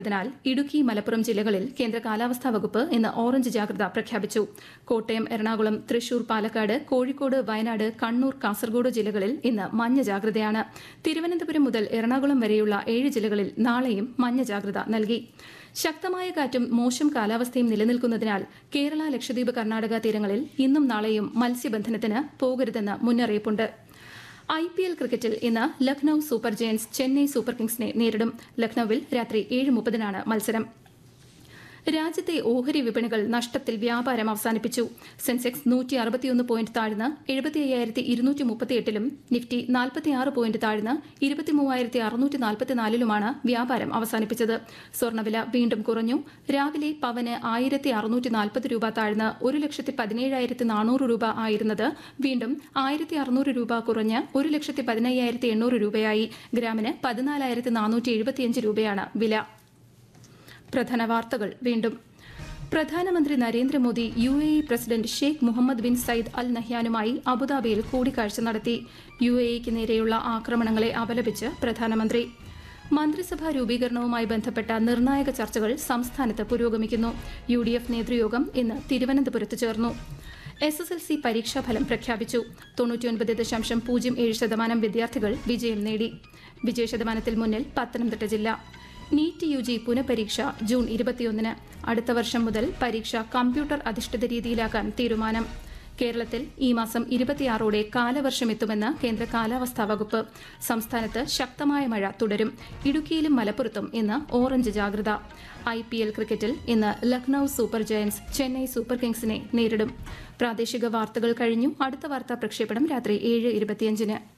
ാൽ ഇടുക്കി മലപ്പുറം ജില്ലകളിൽ കേന്ദ്ര കാലാവസ്ഥാ വകുപ്പ് ഇന്ന് ഓറഞ്ച് ജാഗ്രത പ്രഖ്യാപിച്ചു കോട്ടയം എറണാകുളം തൃശൂർ പാലക്കാട് കോഴിക്കോട് വയനാട് കണ്ണൂർ കാസർഗോഡ് ജില്ലകളിൽ ഇന്ന് മഞ്ഞ ജാഗ്രതയാണ് തിരുവനന്തപുരം മുതൽ എറണാകുളം വരെയുള്ള ഏഴ് ജില്ലകളിൽ നാളെയും മഞ്ഞ ജാഗ്രത നൽകി ശക്തമായ കാറ്റും മോശം കാലാവസ്ഥയും നിലനിൽക്കുന്നതിനാൽ കേരള ലക്ഷദ്വീപ് കർണാടക തീരങ്ങളിൽ ഇന്നും നാളെയും മത്സ്യബന്ധനത്തിന് പോകരുതെന്ന് മുന്നറിയിപ്പുണ്ട് ഐ പി എൽ ക്രിക്കറ്റിൽ ഇന്ന് Lucknow super giants Chennai super കിങ്സിനെ നേരിടും ലക്നൌവിൽ രാത്രി ഏഴ് മുപ്പതിനാണ് മത്സരം രാജ്യത്തെ ഓഹരി വിപണികൾ നഷ്ടത്തിൽ വ്യാപാരം അവസാനിപ്പിച്ചു സെൻസെക്സ് നൂറ്റി അറുപത്തിയൊന്ന് പോയിന്റ് താഴ്ന്ന് എഴുപത്തി അയ്യായിരത്തി ഇരുന്നൂറ്റി മുപ്പത്തിയെട്ടിലും നിഫ്റ്റി നാൽപ്പത്തിയാറ് പോയിന്റ് താഴ്ന്ന് ഇരുപത്തി മൂവായിരത്തി അറുന്നൂറ്റി നാൽപ്പത്തിനാലിലുമാണ് വ്യാപാരം അവസാനിപ്പിച്ചത് സ്വർണ്ണവില വീണ്ടും കുറഞ്ഞു രാവിലെ പവന് ആയിരത്തി അറുന്നൂറ്റി നാൽപ്പത് രൂപ താഴ്ന്ന് ഒരു ലക്ഷത്തി പതിനേഴായിരത്തി നാനൂറ് രൂപ ആയിരുന്നത് വീണ്ടും ആയിരത്തി അറുന്നൂറ് രൂപ കുറഞ്ഞ് ഒരു ലക്ഷത്തി പതിനയ്യായിരത്തി എണ്ണൂറ് രൂപയായി ഗ്രാമിന് പതിനാലായിരത്തി നാനൂറ്റി എഴുപത്തിയഞ്ച് രൂപയാണ് വില പ്രധാന വാർത്തകൾ വീണ്ടും പ്രധാനമന്ത്രി Narendra Modi U A E president Sheikh Mohammed bin Zayed Al നഹ്യാനുമായി അബുദാബിയിൽ കൂടിക്കാഴ്ച നടത്തി യു എ ഇക്ക് നേരെയുള്ള ആക്രമണങ്ങളെ അപലപിച്ച് പ്രധാനമന്ത്രി മന്ത്രിസഭാ രൂപീകരണവുമായി ബന്ധപ്പെട്ട നിർണായക ചർച്ചകൾ സംസ്ഥാനത്ത് പുരോഗമിക്കുന്നു യു ഡി എഫ് നേതൃയോഗം ഇന്ന് തിരുവനന്തപുരത്ത് ചേർന്നു എസ് എസ് എൽ സി പരീക്ഷാഫലം പ്രഖ്യാപിച്ചു തൊണ്ണൂറ്റിയൊൻപത് ദശാംശം പൂജ്യം ഏഴ് ശതമാനം വിദ്യാർത്ഥികൾ വിജയം നേടി വിജയശതമാനത്തിൽ മുന്നിൽ പത്തനംതിട്ട ജില്ല നീറ്റ് യു ജി പുനഃപരീക്ഷ ജൂൺ ഇരുപത്തിയൊന്നിന് അടുത്ത വർഷം മുതൽ പരീക്ഷ കമ്പ്യൂട്ടർ അധിഷ്ഠിത രീതിയിലാക്കാൻ തീരുമാനം കേരളത്തിൽ ഈ മാസം ഇരുപത്തിയാറോടെ കാലവർഷമെത്തുമെന്ന് കേന്ദ്ര കാലാവസ്ഥാ വകുപ്പ് സംസ്ഥാനത്ത് ശക്തമായ മഴ തുടരും ഇടുക്കിയിലും മലപ്പുറത്തും ഇന്ന് ഓറഞ്ച് ജാഗ്രത ഐ പി എൽ ക്രിക്കറ്റിൽ ഇന്ന് Lucknow super giants Chennai super കിങ്സിനെ നേരിടും പ്രാദേശിക വാർത്തകൾ കഴിഞ്ഞു അടുത്ത വാർത്താ പ്രക്ഷേപണം രാത്രി ഏഴ് ഇരുപത്തിയഞ്ചിന്